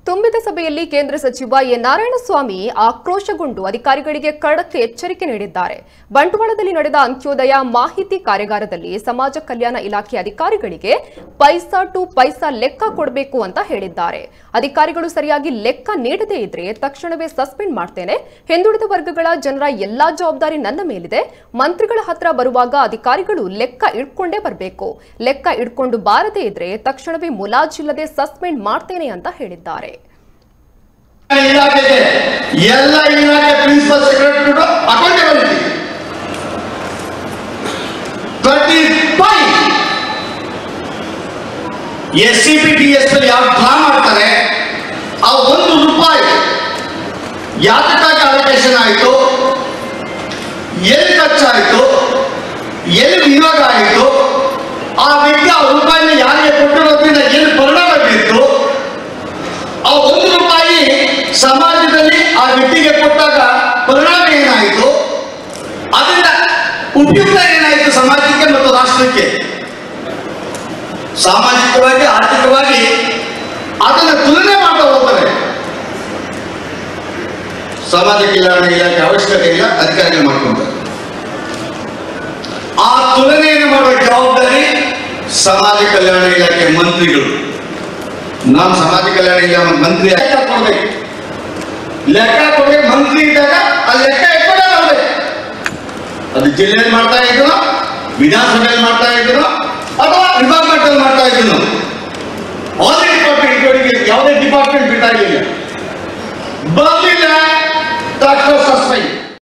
ತುಂಬಿದ ಸಭೆಯಲ್ಲಿ ಕೇಂದ್ರ ಸಚಿವ ಎ ನಾರಾಯಣಸ್ವಾಮಿ ಆಕ್ರೋಶಗೊಂಡು ಅಧಿಕಾರಿಗಳಿಗೆ ಖಡಕ್ ಎಚ್ಚರಿಕೆ ನೀಡಿದ್ದಾರೆ ಬಂಟ್ವಾಳದಲ್ಲಿ ನಡೆದ ಅಂತ್ಯೋದಯ ಮಾಹಿತಿ ಕಾರ್ಯಾಗಾರದಲ್ಲಿ ಸಮಾಜ ಕಲ್ಯಾಣ ಇಲಾಖೆ ಅಧಿಕಾರಿಗಳಿಗೆ ಪೈಸಾ ಟು ಪೈಸಾ ಲೆಕ್ಕ ಕೊಡಬೇಕು ಅಂತ ಹೇಳಿದ್ದಾರೆ ಅಧಿಕಾರಿಗಳು ಸರಿಯಾಗಿ ಲೆಕ್ಕ ನೀಡದೇ ಇದ್ರೆ ತಕ್ಷಣವೇ ಸಸ್ಪೆಂಡ್ ಮಾಡ್ತೇನೆ ಹಿಂದುಳಿದ ವರ್ಗಗಳ ಜನರ ಎಲ್ಲಾ ಜವಾಬ್ದಾರಿ ನನ್ನ ಮೇಲಿದೆ ಮಂತ್ರಿಗಳ ಹತ್ರ ಬರುವಾಗ ಅಧಿಕಾರಿಗಳು ಲೆಕ್ಕ ಇಡ್ಕೊಂಡೇ ಬರಬೇಕು ಲೆಕ್ಕ ಇಡ್ಕೊಂಡು ಬಾರದೇ ಇದ್ರೆ ತಕ್ಷಣವೇ ಮುಲಾಜಿಲ್ಲದೆ ಸಸ್ಪೆಂಡ್ ಮಾಡ್ತೇನೆ ಅಂತ ಹೇಳಿದ್ದಾರೆ ಇಲಾಖೆಗೆ ಎಲ್ಲ ಇಲಾಖೆ principal secretary accountability twenty five S C P T S ಯಾವ ಡ್ರಾ ಮಾಡ್ತಾರೆ ಆ ಒಂದು ರೂಪಾಯಿ ಯಾತಕ್ಕಾಗಿ ಅಲೋಕೇಶನ್ ಆಯಿತು ಎಲ್ಲಿ ಖರ್ಚಾಯಿತು ಎಲ್ಲಿ ವಿನಿಯೋಗ ಆಯಿತು ಆ ವ್ಯಕ್ತಿ ಆ ರೂಪಾಯಿನ ಯಾರಿಗೆ ಕೊಟ್ಟಿರೋದ್ರಿಂದ ಏನು ಪರಿಣಾಮ ಬೀರಿತು ಆ ಒಂದು ರೂಪಾಯಿ ಸಮಾಜದಲ್ಲಿ ಆ ವ್ಯಕ್ತಿಗೆ ಕೊಟ್ಟಾಗ ಪರಿಣಾಮ ಏನಾಯಿತು ಅದರಿಂದ ಉಪಯುಕ್ತ ಏನಾಯಿತು ಸಮಾಜಕ್ಕೆ ಮತ್ತು ರಾಷ್ಟ್ರಕ್ಕೆ ಸಾಮಾಜಿಕವಾಗಿ ಆರ್ಥಿಕವಾಗಿ ಅದನ್ನು ತುಲನೆ ಮಾಡ್ತಾ ಹೋಗ್ತಾರೆ ಸಮಾಜ ಕಲ್ಯಾಣ ಇಲಾಖೆ ಅವಶ್ಯಕತೆ ಇಲ್ಲ ಅಧಿಕಾರಿಗಳು ಮಾಡ್ಕೊಂತಾರೆ ಆ ತುಲನೆಯನ್ನು ಮಾಡುವ ಜವಾಬ್ದಾರಿ ಸಮಾಜ ಕಲ್ಯಾಣ ಇಲಾಖೆ ಮಂತ್ರಿಗಳು ನಾವು ಸಮಾಜ ಕಲ್ಯಾಣ ಇಲಾಖೆ ಮಂತ್ರಿ ಲೆಕ್ಕ ಕೊಡ್ಬೇಕು ಲೆಕ್ಕ ಕೊಡ್ಬೇಕು ಮಂತ್ರಿ ಇದ್ದಾಗ ಆ ಲೆಕ್ಕ ಎತ್ಕೊಂಡೇ ಬರ್ಬೇಕು ಅದು ಜಿಲ್ಲೆಯಲ್ಲಿ ಮಾಡ್ತಾ ಇದ್ರು ವಿಧಾನಸಭೆಯಲ್ಲಿ ಮಾಡ್ತಾ ಇದ್ರು ಅಥವಾ ವಿಭಾಗ ಮಟ್ಟದಲ್ಲಿ ಮಾಡ್ತಾ ಇದ್ರು ಆಲ್ ಡಿಪಾರ್ಟ್ಮೆಂಟ್ ಯಾವುದೇ ಡಿಪಾರ್ಟ್ಮೆಂಟ್ ಬಿಟ್ಟಾಗಿಲ್ಲ ಬರಲಿಲ್ಲ